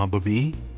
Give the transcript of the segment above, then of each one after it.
போலாமா பூமி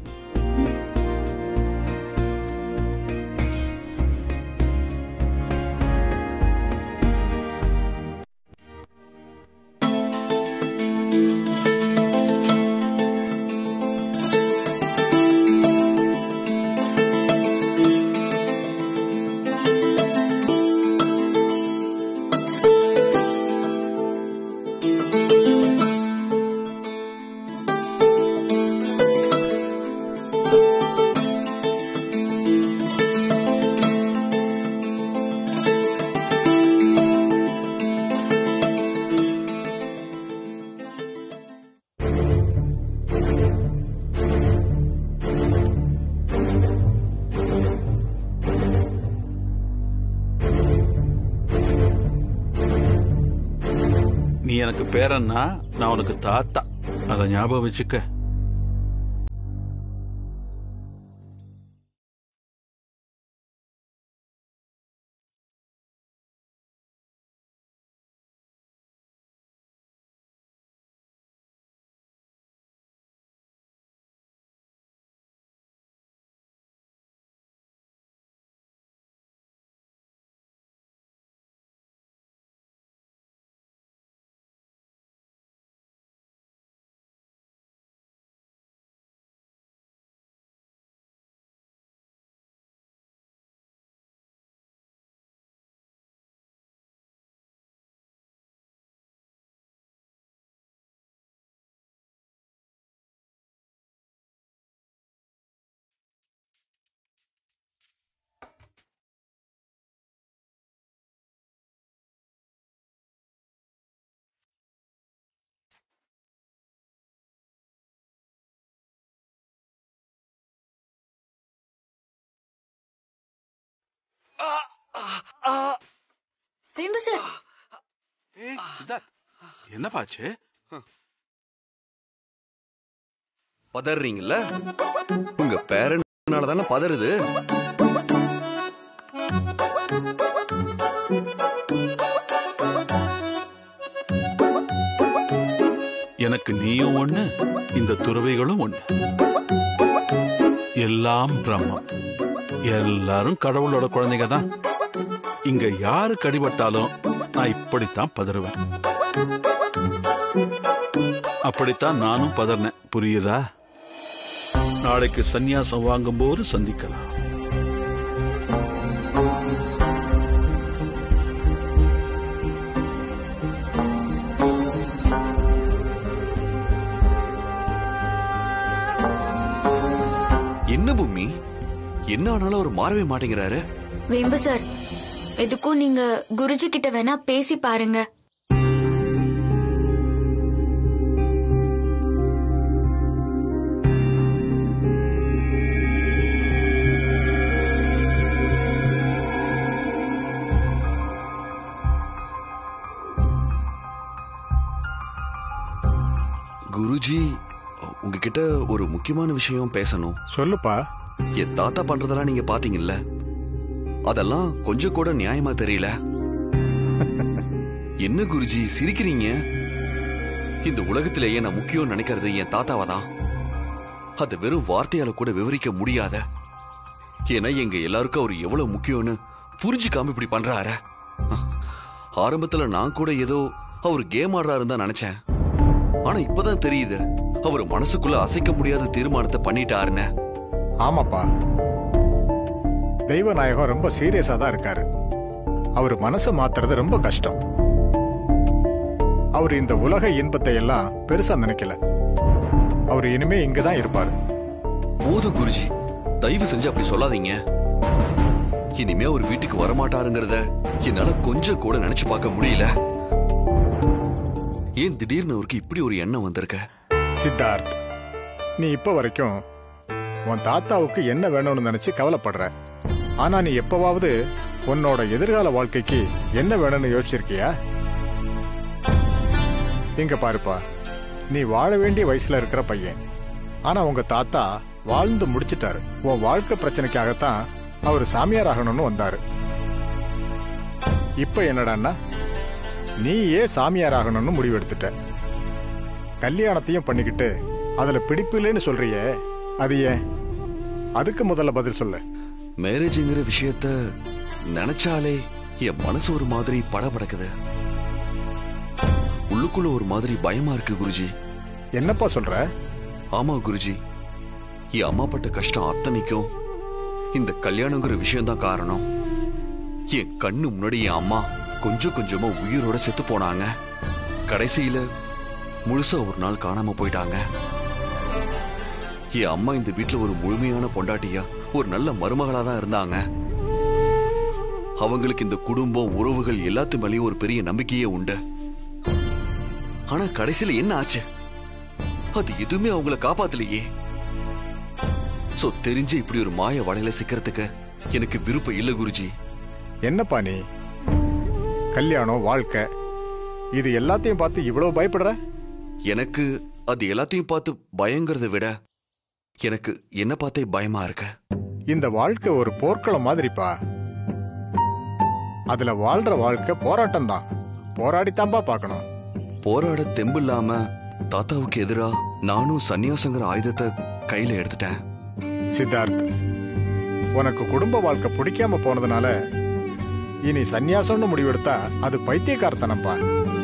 நீ எனக்கு பேரன்னா நான் உனக்கு தாத்தா அதை ஞாபகம் வச்சுக்க வேம்பு சார் ஏய் சித்தார்த் என்னப்பாச்சு பதறீங்கல்ல உங்க பேரனால தானே பதறுது எனக்கு நீயும் ஒண்ணு இந்த துறவைகளும் ஒண்ணு எல்லாம் பிரம்மம் எல்லாரும் கடவுளோட குழந்தைங்க தான் இங்க யாரு கடிபட்டாலும் நான் இப்படித்தான் பதறுவேன் அப்படித்தான் நானும் பதறினேன் புரியுதா நாளைக்கு சந்நியாசம் வாங்கும்போது சந்திக்கலாம் என்ன பூமி என்ன ஆனாலும் அவர் மாறவே மாட்டேங்கிறாரு வேம்பு சார் எதுக்கும் நீங்க குருஜி கிட்ட வேணா பேசி பாருங்க குருஜி உங்ககிட்ட ஒரு முக்கியமான விஷயம் பேசணும் சொல்லுப்பா என் தாத்தா பண்றதெல்லாம் நீங்க பாத்தீங்கல்ல அதெல்லாம் கொஞ்சம் கூட நியாயமா தெரியல என்ன குருஜி சிரிக்கிறீங்க இந்த உலகத்திலேயே நான் முக்கியம் நினைக்கிறது என் தாத்தாவை தான் அதை வெறும் வார்த்தையால கூட விவரிக்க முடியாத ஏன்னா எங்க எல்லாருக்கும் அவர் எவ்வளவு முக்கியம்னு புரிஞ்சுக்காம இப்படி பண்றாரு ஆரம்பத்துல நான் கூட ஏதோ அவர் கேம் ஆடுறாருன்னு தான் நினைச்சேன் ஆனா இப்பதான் தெரியுது அவர் மனசுக்குள்ள அசைக்க முடியாத தீர்மானத்தை பண்ணிட்டாருன்னு ஆமாப்பா தெய்வநாயகம் ரொம்ப சீரியஸா தான் இருக்காரு அவர் மனசை மாத்துறது ரொம்ப கஷ்டம் அவர் இந்த உலக இன்பத்தை எல்லாம் பெருசா நினைக்கல அவர் இனிமே இங்க தான் இருப்பாரு போதும் குருஜி தயவு செஞ்சு அப்படி சொல்லாதீங்க இனிமே அவர் வீட்டுக்கு வரமாட்டாருங்கிறத என்னால கொஞ்சம் கூட நினைச்சு பார்க்க முடியல ஏன் திடீர்னு அவருக்கு இப்படி ஒரு எண்ணம் வந்திருக்க சித்தார்த் நீ இப்ப வரைக்கும் உன் தாத்தாவுக்கு என்ன வேணும்னு நினைச்சு கவலைப்படுற ஆனா நீ எப்பவாவது உன்னோட எதிர்கால வாழ்க்கைக்கு என்ன வேணும்னு யோசிச்சிருக்கியா இங்க பாருப்பா நீ வாழ வேண்டிய வயசுல இருக்கிற பையன் ஆனா உங்க தாத்தா வாழ்ந்து முடிச்சிட்டாரு உன் வாழ்க்கை பிரச்சனைக்காகத்தான் அவர் சாமியார் ஆகணும்னு வந்தாரு இப்ப என்னடான்னா நீ ஏன் சாமியார் ஆகணும்னு முடிவெடுத்துட்ட கல்யாணத்தையும் பண்ணிக்கிட்டு அதுல பிடிப்பு இல்லைன்னு சொல்றியே அது ஏன் அதுக்கு முதல்ல பதில் சொல்லு மேரேஜ்ங்கிற விஷயத்த நினைச்சாலே என் மனசு ஒரு மாதிரி படபடக்குது உள்ளுக்குள்ள ஒரு மாதிரி பயமா இருக்கு குருஜி என்னப்பா சொல்ற ஆமா குருஜி என் அம்மா பட்ட கஷ்டம் அத்தனைக்கும் இந்த கல்யாணங்கிற விஷயம்தான் காரணம் என் கண்ணு முன்னாடி என் அம்மா கொஞ்சம் கொஞ்சமா உயிரோட செத்து போனாங்க கடைசியில முழுசா ஒரு நாள் காணாம போயிட்டாங்க என் அம்மா இந்த வீட்ல ஒரு முழுமையான பொண்டாட்டியா ஒரு நல்ல மருமகளா தான் இருந்தாங்க அவங்களுக்கு இந்த குடும்பம் உறவுகள் எல்லாத்து மேலேயும் ஒரு பெரிய நம்பிக்கையே உண்டு ஆனா கடைசியில என்ன ஆச்சு அது எதுவுமே அவங்கள காப்பாத்தலையே சோ தெரிஞ்சு இப்படி ஒரு மாய வலையில சிக்கிறதுக்கு எனக்கு விருப்பம் இல்ல குருஜி என்னப்பா நீ கல்யாணம் வாழ்க்கை இது எல்லாத்தையும் பார்த்து இவ்வளவு பயப்படுற எனக்கு அது எல்லாத்தையும் பார்த்து பயங்கறத விட எனக்கு என்ன பார்த்தே பயமா இருக்கு இந்த வாழ்க்கை ஒரு போர்க்களம் மாதிரிப்பா அதுல வாழ்ற வாழ்க்கை போராட்டம் தான் போராடித்தான்பா பார்க்கணும் போராட தெம்பு இல்லாம தாத்தாவுக்கு எதிரா நானும் சன்னியாசங்கிற ஆயுதத்தை கையில எடுத்துட்டேன் சித்தார்த் உனக்கு குடும்ப வாழ்க்கை பிடிக்காம போனதுனால இனி சந்நியாசம்னு முடிவெடுத்தா அது பைத்தியக்காரத்தனம்பா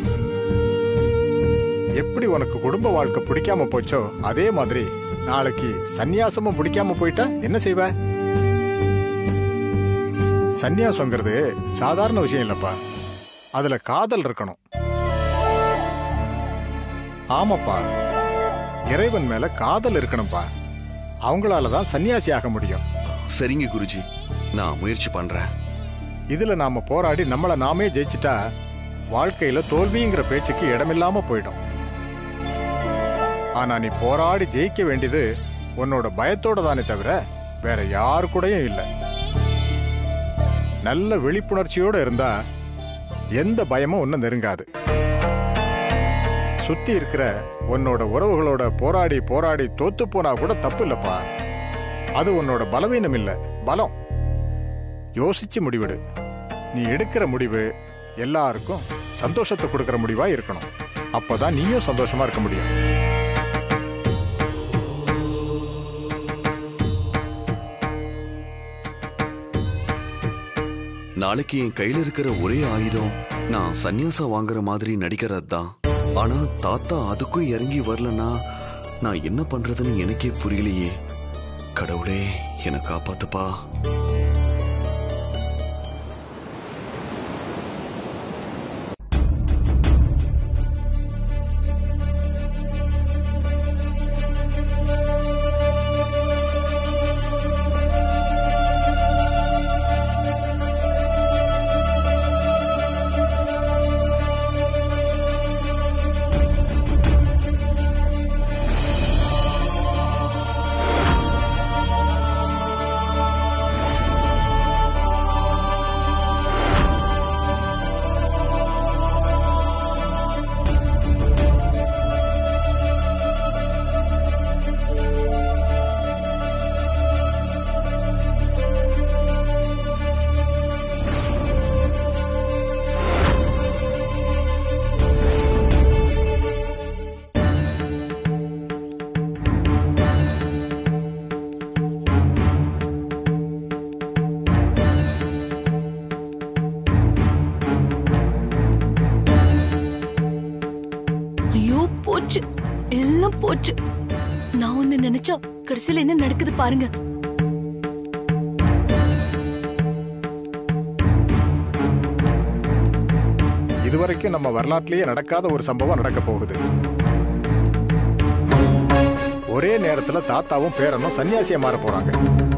எப்படி உனக்கு குடும்ப வாழ்க்கை பிடிக்காம போச்சோ அதே மாதிரி நாளைக்கு சந்நியாசமும் பிடிக்காம போயிட்டா என்ன செய்வ சந்நியாசங்கிறது சாதாரண விஷயம் இல்லப்பா அதுல காதல் இருக்கணும் ஆமாப்பா இறைவன் மேல காதல் இருக்கணும்ப்பா அவங்களால தான் சன்னியாசி ஆக முடியும் சரிங்க குருஜி நான் முயற்சி பண்றேன் இதுல நாம போராடி நம்மள நாமே ஜெயிச்சிட்டா வாழ்க்கையில தோல்விங்கிற பேச்சுக்கு இடமில்லாம போயிடும் ஆனா நீ போராடி ஜெயிக்க வேண்டியது உன்னோட பயத்தோட தானே தவிர வேற யாரு கூடயும் இல்லை நல்ல விழிப்புணர்ச்சியோட இருந்தா எந்த பயமும் ஒன்னும் நெருங்காது சுத்தி இருக்கிற உன்னோட உறவுகளோட போராடி போராடி தோத்து போனா கூட தப்பு இல்லப்பா அது உன்னோட பலவீனம் இல்ல பலம் யோசிச்சு முடிவெடு நீ எடுக்கிற முடிவு எல்லாருக்கும் சந்தோஷத்தை கொடுக்கிற முடிவா இருக்கணும் அப்பதான் நீயும் சந்தோஷமா இருக்க முடியும் நாளைக்கு என் கையில இருக்கிற ஒரே ஆயுதம் நான் சந்நியாசம் வாங்குற மாதிரி நடிக்கிறது தான் ஆனா தாத்தா அதுக்கும் இறங்கி வரலனா நான் என்ன பண்றதுன்னு எனக்கே புரியலையே கடவுளே என்னை காப்பாத்துப்பா ஐயோ போச்சு எல்லாம் போச்சு நான் ஒண்ணு நினைச்சா கடைசியில என்ன நடக்குது பாருங்க இதுவரைக்கும் நம்ம வரலாற்றிலேயே நடக்காத ஒரு சம்பவம் நடக்க போகுது ஒரே நேரத்துல தாத்தாவும் பேரனும் சன்னியாசியா மாற போறாங்க